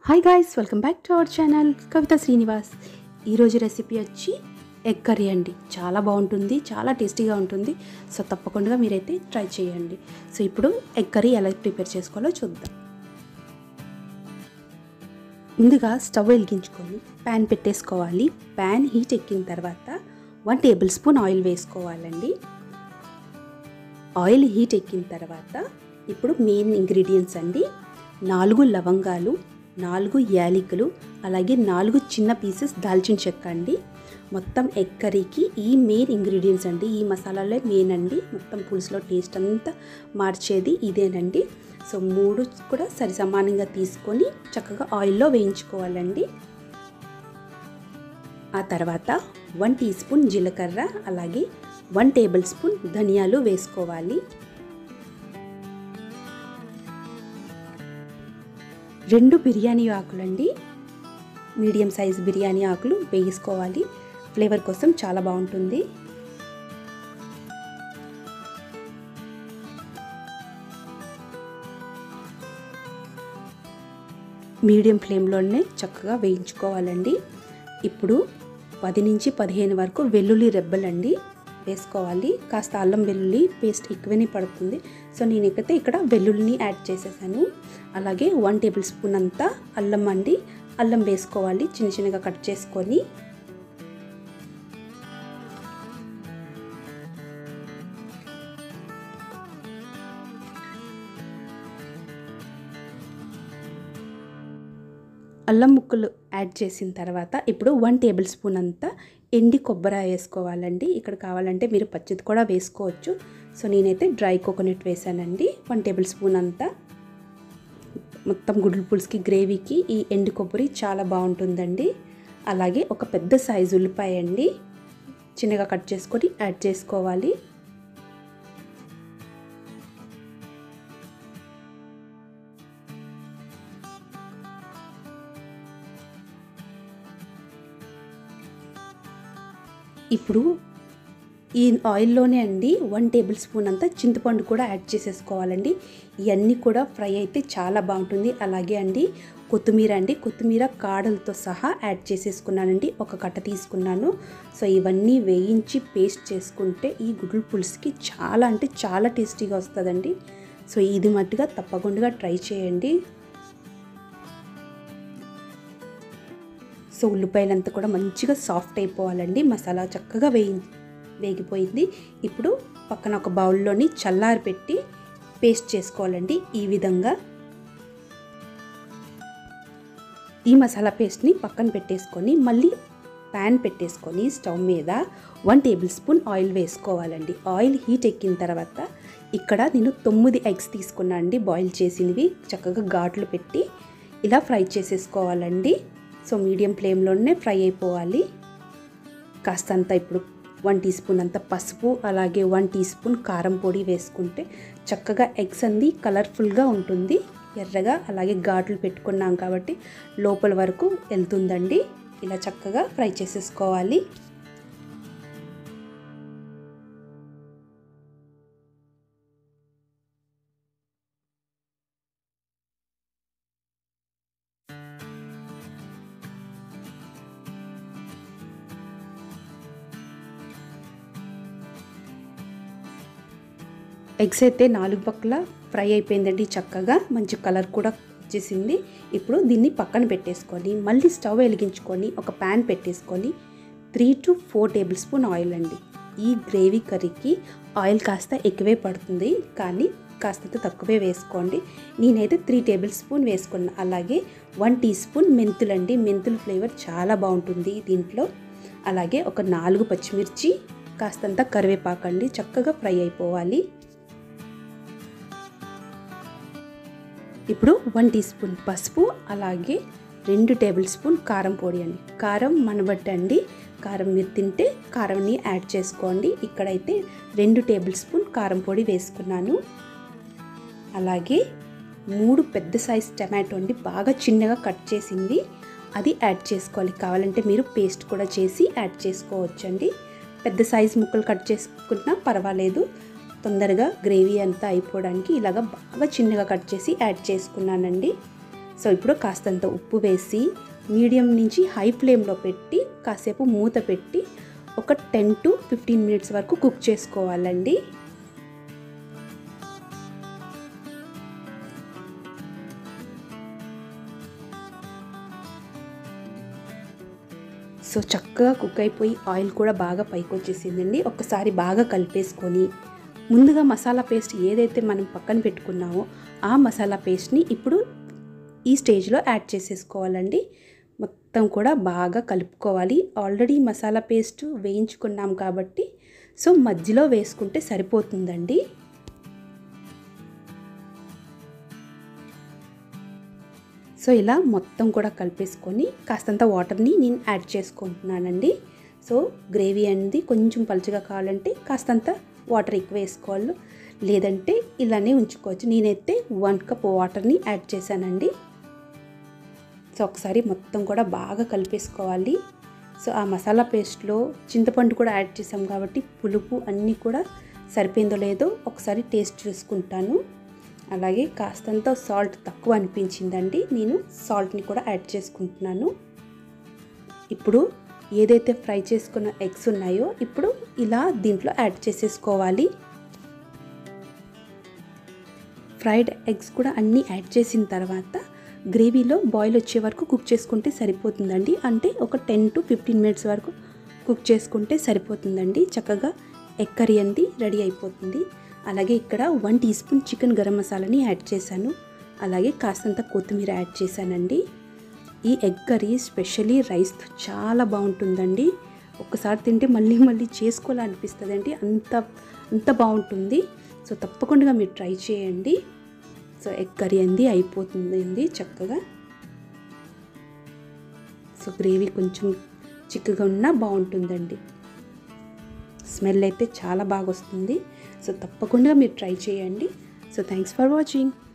hi guys welcome back to our channel Kavitha Srinivas ఈరోజు recipe వచ్చి egg curry అండి చాలా బాగుంటుంది చాలా టేస్టీగా ఉంటుంది సో తప్పకుండా మీరైతే ట్రై చేయండి సో ఇప్పుడు ఎగ్ కర్రీ ఎలా ప్రిపేర్ చేసుకోవాలో చూద్దాం ముందుగా స్టవ్ వెలిగించుకొని ప్యాన్ పెట్టేసుకోవాలి ప్యాన్ హీట్ ఎక్కిన తర్వాత వన్ టేబుల్ స్పూన్ ఆయిల్ వేసుకోవాలండి ఆయిల్ హీట్ ఎక్కిన తర్వాత ఇప్పుడు మెయిన్ ఇంగ్రీడియంట్స్ అండి నాలుగు లవంగాలు నాలుగు యాలకులు అలాగే నాలుగు చిన్న పీసెస్ దాల్చిన చెక్క అండి మొత్తం ఎగ్ కర్రీకి ఈ మెయిన్ ఇంగ్రీడియంట్స్ అండి ఈ మసాలాలే మెయిన్ అండి మొత్తం పులుసులో టేస్ట్ అంతా మార్చేది ఇదేనండి సో మూడు కూడా సరి సమానంగా తీసుకొని చక్కగా ఆయిల్లో వేయించుకోవాలండి ఆ తర్వాత వన్ టీ స్పూన్ జీలకర్ర అలాగే వన్ టేబుల్ స్పూన్ ధనియాలు వేసుకోవాలి రెండు బిర్యానీ ఆకులండి మీడియం సైజ్ బిర్యానీ ఆకులు వేసుకోవాలి ఫ్లేవర్ కోసం చాలా బాగుంటుంది మీడియం ఫ్లేమ్లోనే చక్కగా వేయించుకోవాలండి ఇప్పుడు పది నుంచి పదిహేను వరకు వెల్లుల్లి రెబ్బలండి వేసుకోవాలి కాస్త అల్లం వెల్లుల్లి పేస్ట్ ఎక్కువనే పడుతుంది సో నేను ఇక్కడైతే ఇక్కడ వెల్లుల్లిని యాడ్ చేసేసాను అలాగే వన్ టేబుల్ స్పూన్ అంతా అల్లం అండి అల్లం వేసుకోవాలి చిన్న చిన్నగా కట్ చేసుకొని అల్లం ముక్కలు యాడ్ చేసిన తర్వాత ఇప్పుడు వన్ టేబుల్ స్పూన్ అంతా ఎండి కొబ్బరి వేసుకోవాలండి ఇక్కడ కావాలంటే మీరు పచ్చిది కూడా వేసుకోవచ్చు సో నేనైతే డ్రై కోకోనట్ వేసానండి వన్ టేబుల్ స్పూన్ అంతా మొత్తం గుడ్ల పులుసుకి గ్రేవీకి ఈ ఎండు కొబ్బరి చాలా బాగుంటుందండి అలాగే ఒక పెద్ద సైజు ఉల్లిపాయ అండి చిన్నగా కట్ చేసుకొని యాడ్ చేసుకోవాలి ఇప్పుడు ఈ ఆయిల్లోనే అండి వన్ టేబుల్ స్పూన్ అంతా చింతపండు కూడా యాడ్ చేసేసుకోవాలండి ఇవన్నీ కూడా ఫ్రై అయితే చాలా బాగుంటుంది అలాగే అండి కొత్తిమీర అండి కొత్తిమీర కాడలతో సహా యాడ్ చేసేసుకున్నానండి ఒక కట్ట తీసుకున్నాను సో ఇవన్నీ వేయించి పేస్ట్ చేసుకుంటే ఈ గుడ్ల పులుసుకి చాలా అంటే చాలా టేస్టీగా వస్తుందండి సో ఇది మట్టుగా తప్పకుండా ట్రై చేయండి సో ఉల్లిపాయలంతా కూడా మంచిగా సాఫ్ట్ అయిపోవాలండి మసాలా చక్కగా వేయి వేగిపోయింది ఇప్పుడు పక్కన ఒక బౌల్లోని చల్లారి పెట్టి పేస్ట్ చేసుకోవాలండి ఈ విధంగా ఈ మసాలా పేస్ట్ని పక్కన పెట్టేసుకొని మళ్ళీ ప్యాన్ పెట్టేసుకొని స్టవ్ మీద వన్ టేబుల్ స్పూన్ ఆయిల్ వేసుకోవాలండి ఆయిల్ హీట్ ఎక్కిన తర్వాత ఇక్కడ నేను తొమ్మిది ఎగ్స్ తీసుకున్నాను అండి బాయిల్ చేసినవి చక్కగా ఘాట్లు పెట్టి ఇలా ఫ్రై చేసేసుకోవాలండి సో మీడియం ఫ్లేమ్లోనే ఫ్రై అయిపోవాలి కాస్తంత ఇప్పుడు వన్ టీ స్పూన్ అంత పసుపు అలాగే వన్ టీ స్పూన్ కారం పొడి వేసుకుంటే చక్కగా ఎగ్స్ అంది కలర్ఫుల్గా ఉంటుంది ఎర్రగా అలాగే ఘాట్లు పెట్టుకున్నాం కాబట్టి లోపల వరకు వెళ్తుందండి ఇలా చక్కగా ఫ్రై చేసేసుకోవాలి ఎగ్స్ అయితే నాలుగు పక్కల ఫ్రై అయిపోయిందండి చక్కగా మంచి కలర్ కూడా వచ్చేసింది ఇప్పుడు దీన్ని పక్కన పెట్టేసుకొని మళ్ళీ స్టవ్ వెలిగించుకొని ఒక ప్యాన్ పెట్టేసుకొని three to four tablespoon oil అండి ఈ గ్రేవీ కర్రీకి ఆయిల్ కాస్త ఎక్కువే పడుతుంది కానీ కాస్త తక్కువే వేసుకోండి నేనైతే త్రీ టేబుల్ స్పూన్ వేసుకున్నా అలాగే వన్ టీ స్పూన్ మెంతులండి మెంతుల ఫ్లేవర్ చాలా బాగుంటుంది దీంట్లో అలాగే ఒక నాలుగు పచ్చిమిర్చి కాస్తంత కరివేపాకండి చక్కగా ఫ్రై అయిపోవాలి ఇప్పుడు వన్ టీ స్పూన్ పసుపు అలాగే రెండు టేబుల్ స్పూన్ కారం పొడి అండి కారం మనబట్టండి కారం మీరు తింటే కారంని యాడ్ చేసుకోండి ఇక్కడైతే రెండు టేబుల్ స్పూన్ కారం పొడి వేసుకున్నాను అలాగే మూడు పెద్ద సైజ్ టమాటో అండి బాగా చిన్నగా కట్ చేసింది అది యాడ్ చేసుకోవాలి కావాలంటే మీరు పేస్ట్ కూడా చేసి యాడ్ చేసుకోవచ్చండి పెద్ద సైజ్ ముక్కలు కట్ చేసుకున్నా పర్వాలేదు తొందరగా గ్రేవీ అంతా అయిపోవడానికి ఇలాగ బాగా చిన్నగా కట్ చేసి యాడ్ చేసుకున్నానండి సో ఇప్పుడు కాస్తంత ఉప్పు వేసి మీడియం నుంచి హై ఫ్లేమ్లో పెట్టి కాసేపు మూత పెట్టి ఒక టెన్ టు ఫిఫ్టీన్ మినిట్స్ వరకు కుక్ చేసుకోవాలండి సో చక్కగా కుక్ అయిపోయి ఆయిల్ కూడా బాగా పైకి వచ్చేసిందండి ఒక్కసారి బాగా కలిపేసుకొని ముందుగా మసాలా పేస్ట్ ఏదైతే మనం పక్కన పెట్టుకున్నామో ఆ మసాలా పేస్ట్ని ఇప్పుడు ఈ స్టేజ్లో యాడ్ చేసేసుకోవాలండి మొత్తం కూడా బాగా కలుపుకోవాలి ఆల్రెడీ మసాలా పేస్ట్ వేయించుకున్నాం కాబట్టి సో మధ్యలో వేసుకుంటే సరిపోతుందండి సో ఇలా మొత్తం కూడా కలిపేసుకొని కాస్తంత వాటర్ని నేను యాడ్ చేసుకుంటున్నానండి సో గ్రేవీ అనేది కొంచెం పలుచగా కావాలంటే కాస్తంత వాటర్ ఎక్కువ వేసుకోవాలి లేదంటే ఇలానే ఉంచుకోవచ్చు నేనైతే వన్ కప్ వాటర్ని యాడ్ చేశానండి సో ఒకసారి మొత్తం కూడా బాగా కలిపేసుకోవాలి సో ఆ మసాలా పేస్ట్లో చింతపండు కూడా యాడ్ చేసాం కాబట్టి పులుపు అన్నీ కూడా సరిపోయిందో లేదో ఒకసారి టేస్ట్ చూసుకుంటాను అలాగే కాస్తంత సాల్ట్ తక్కువ అనిపించిందండి నేను సాల్ట్ని కూడా యాడ్ చేసుకుంటున్నాను ఇప్పుడు ఏదైతే ఫ్రై చేసుకున్న ఎగ్స్ ఉన్నాయో ఇప్పుడు ఇలా దీంట్లో యాడ్ చేసేసుకోవాలి ఫ్రైడ్ ఎగ్స్ కూడా అన్నీ యాడ్ చేసిన తర్వాత గ్రేవీలో బాయిల్ వచ్చే వరకు కుక్ చేసుకుంటే సరిపోతుందండి అంటే ఒక టెన్ టు ఫిఫ్టీన్ మినిట్స్ వరకు కుక్ చేసుకుంటే సరిపోతుందండి చక్కగా ఎగ్ కర్రీ అనేది రెడీ అయిపోతుంది అలాగే ఇక్కడ one teaspoon chicken garam మసాలాని యాడ్ చేశాను అలాగే కాస్తంత కొత్తిమీర యాడ్ చేశానండి ఈ ఎగ్ కర్రీ స్పెషలీ రైస్తో చాలా బాగుంటుందండి ఒక్కసారి తింటే మళ్ళీ మళ్ళీ చేసుకోవాలనిపిస్తుందండి అంత అంత బాగుంటుంది సో తప్పకుండా మీరు ట్రై చేయండి సో ఎగ్ కర్రీ అంది అయిపోతుంది చక్కగా సో గ్రేవీ కొంచెం చిక్కగా ఉన్నా బాగుంటుందండి స్మెల్ అయితే చాలా బాగా వస్తుంది సో తప్పకుండా మీరు ట్రై చేయండి సో థ్యాంక్స్ ఫర్ వాచింగ్